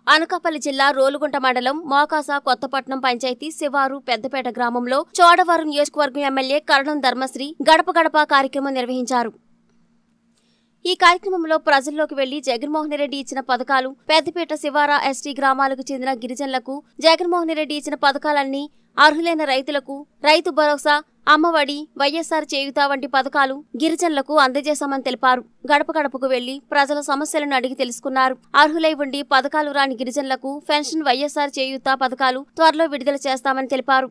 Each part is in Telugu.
అనకాపల్లి జిల్లా రోలుగుంట మండలం మోకాస కొత్తపట్నం పంచాయతీ శివారు పెద్దపేట గ్రామంలో చోడవరం నియోజకవర్గం ఎమ్మెల్యే కరణం ధర్మశ్రీ గడప గడప కార్యక్రమం నిర్వహించారు ఈ కార్యక్రమంలో ప్రజల్లోకి వెళ్లి జగన్మోహన్ రెడ్డి ఇచ్చిన పథకాలు పెద్దపేట శివారా ఎస్టీ గ్రామాలకు చెందిన గిరిజనులకు జగన్మోహన్ రెడ్డి ఇచ్చిన పథకాలన్నీ అర్హులైన రైతులకు రైతు భరోసా అమ్మఒడి వైఎస్ఆర్ చేయుత వంటి పథకాలు గిరిజనులకు అందజేశామని తెలిపారు గడప గడపకు వెళ్లి ప్రజల సమస్యలను అడిగి తెలుసుకున్నారు అర్హులై ఉండి పథకాలు రాని గిరిజనులకు పెన్షన్ వైఎస్ఆర్ చేయుత పథకాలు త్వరలో విడుదల చేస్తామని తెలిపారు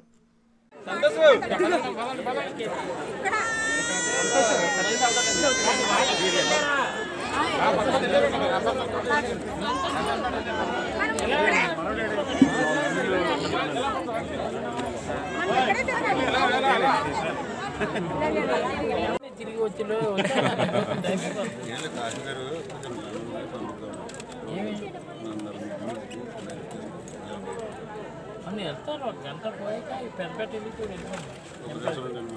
తిరిగి వచ్చిలో అన్నీ వెళ్తారు ఒక గంట పోయాక ఈ పెద్ద పెద్ద ఇల్లు కూడా వెళ్ళిపోమా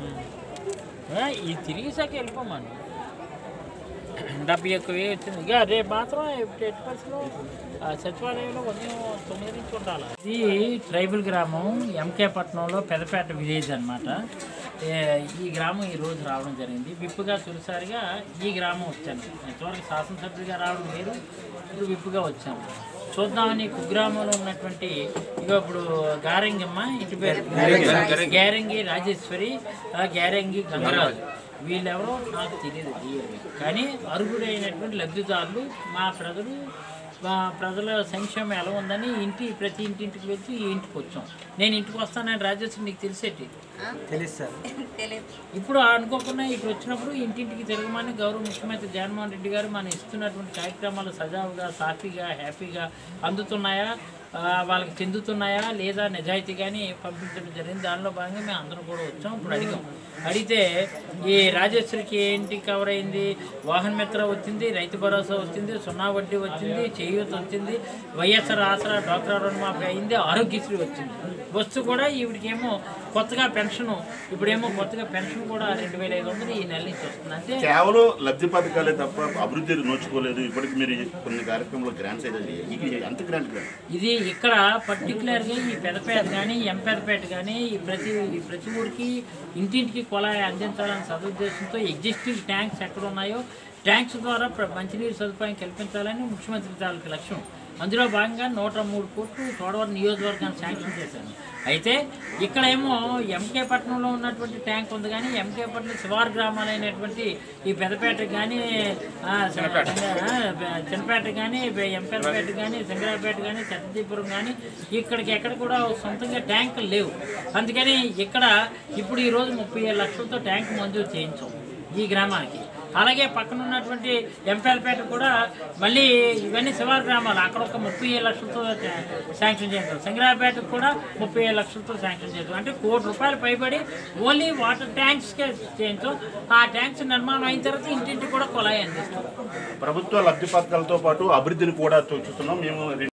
ఈ తిరిగేసాక వెళ్ళిపోమాను డెబ్బై ఒక్క వెయ్యి వచ్చింది ఇక రేపు మాత్రం ఎట్టి పరిస్థితుల్లో ఆ సచివాలయంలో ఉదయం తొమ్మిది నుంచి ఉండాలి ఇది ట్రైబల్ గ్రామం ఎంకే పట్నంలో పెదపేట విలేజ్ అనమాట ఈ గ్రామం ఈ రోజు రావడం జరిగింది విప్పుగా తొలిసారిగా ఈ గ్రామం వచ్చాను ఇంతవరకు శాసనసభ్యుడిగా రావడం వేరు ఇప్పుడు విప్పుగా వచ్చాను చూద్దామని కుగ్రామంలో ఉన్నటువంటి ఇక ఇప్పుడు గారంగమ్మ ఇంటి పేరు గ్యారంగి రాజేశ్వరి ఆ గ్యారంగి గంగరాజు వీళ్ళెవరో నాకు తెలియదు క్లియర్గా కానీ అర్హుడైనటువంటి లబ్ధిదారులు మా ప్రజలు మా ప్రజల సంక్షేమం ఎలా ఉందని ఇంటి ప్రతి ఇంటింటికి వచ్చి ఈ ఇంటికి వచ్చాం నేను ఇంటికి వస్తానని రాజేశ్వరి నీకు తెలిసేటి తెలుసు సార్ ఇప్పుడు అనుకోకుండా ఇక్కడ వచ్చినప్పుడు ఇంటింటికి తిరగమని గౌరవ ముఖ్యమంత్రి జగన్మోహన్ రెడ్డి గారు మనం ఇస్తున్నటువంటి కార్యక్రమాలు సజావుగా సాఫీగా హ్యాపీగా అందుతున్నాయా ఆ, వాళ్ళకి చెందుతున్నాయా లేదా నిజాయితీగాని పంపించడం జరిగింది దానిలో భాగంగా మేము అందరం కూడా వచ్చాం ఇప్పుడు అడిగాం అడిగితే ఈ రాజేశ్వరికి ఏంటి కవర్ అయింది వాహన మిత్ర వచ్చింది రైతు భరోసా వచ్చింది సున్నా వడ్డీ వచ్చింది చేయూత వచ్చింది వైఎస్ఆర్ ఆసరా డాక్టర్ రుణమాఫీ అయింది ఆరోగ్యశ్రీ వచ్చింది వస్తూ కూడా ఈవిడికేమో కొత్తగా పెన్షన్ ఇప్పుడేమో కొత్తగా పెన్షన్ కూడా రెండు వేల ఐదు వందలు ఈ నెల నుంచి వస్తుంది అంటే కేవలం లబ్ధి పథకాలే తప్ప అభివృద్ధి నోచుకోలేదు ఇప్పటికి మీరు కొన్ని కార్యక్రమంలో గ్రాంట్స్ అయితే ఇది ఎంత గ్రాంట్ గ్రాంట్ ఇది ఇక్కడ పర్టికులర్గా ఈ పెదపేట కానీ ఎంపెదపేట కానీ ఈ ప్రతి ఈ ప్రతి ఊరికి ఇంటింటికి కుళాయి అందించాలని సదుద్దేశంతో ఎగ్జిస్టింగ్ ట్యాంక్స్ ఎక్కడ ఉన్నాయో ట్యాంక్స్ ద్వారా ప్ర- మంచినీరు సదుపాయం కల్పించాలని ముఖ్యమంత్రి తాలూకు లక్ష్యం అందులో భాగంగా నూట మూడు కోట్లు చోడవరం నియోజకవర్గాన్ని శాంక్షన్ చేశాను అయితే ఇక్కడేమో ఎంకే పట్టణంలో ఉన్నటువంటి ట్యాంక్ ఉంది కానీ ఎంకే పట్టణం శివారు గ్రామాలైనటువంటి ఈ పెదపేట కానీ చిన్నపేట కానీ ఎంపేపేట కానీ సింగరాపేట కానీ చెత్తదీపురం కానీ ఇక్కడికి ఎక్కడ కూడా సొంతంగా ట్యాంకులు లేవు అందుకని ఇక్కడ ఇప్పుడు ఈరోజు ముప్పై ఏడు లక్షలతో ట్యాంక్ మంజూరు చేయించాం ఈ గ్రామానికి అలాగే పక్కన ఉన్నటువంటి ఎంపీఎల్పేట కూడా మళ్ళీ ఇవన్నీ శివారు గ్రామాలు అక్కడ ఒక ముప్పై ఏడు లక్షలతో శాంక్షన్ చేయించాం సింగరాపేటకు కూడా ముప్పై ఏడు లక్షలతో శాంక్షన్ చేయించాం అంటే కోటి రూపాయలు పైబడి ఓన్లీ వాటర్ ట్యాంక్స్కే చేయించాం ఆ ట్యాంక్స్ నిర్మాణం అయిన తర్వాత ఇంటింటి కూడా కుళాయి అందిస్తాం ప్రభుత్వ లబ్ధి పథకాలతో పాటు అభివృద్ధిని కూడా చూస్తున్నాం మేము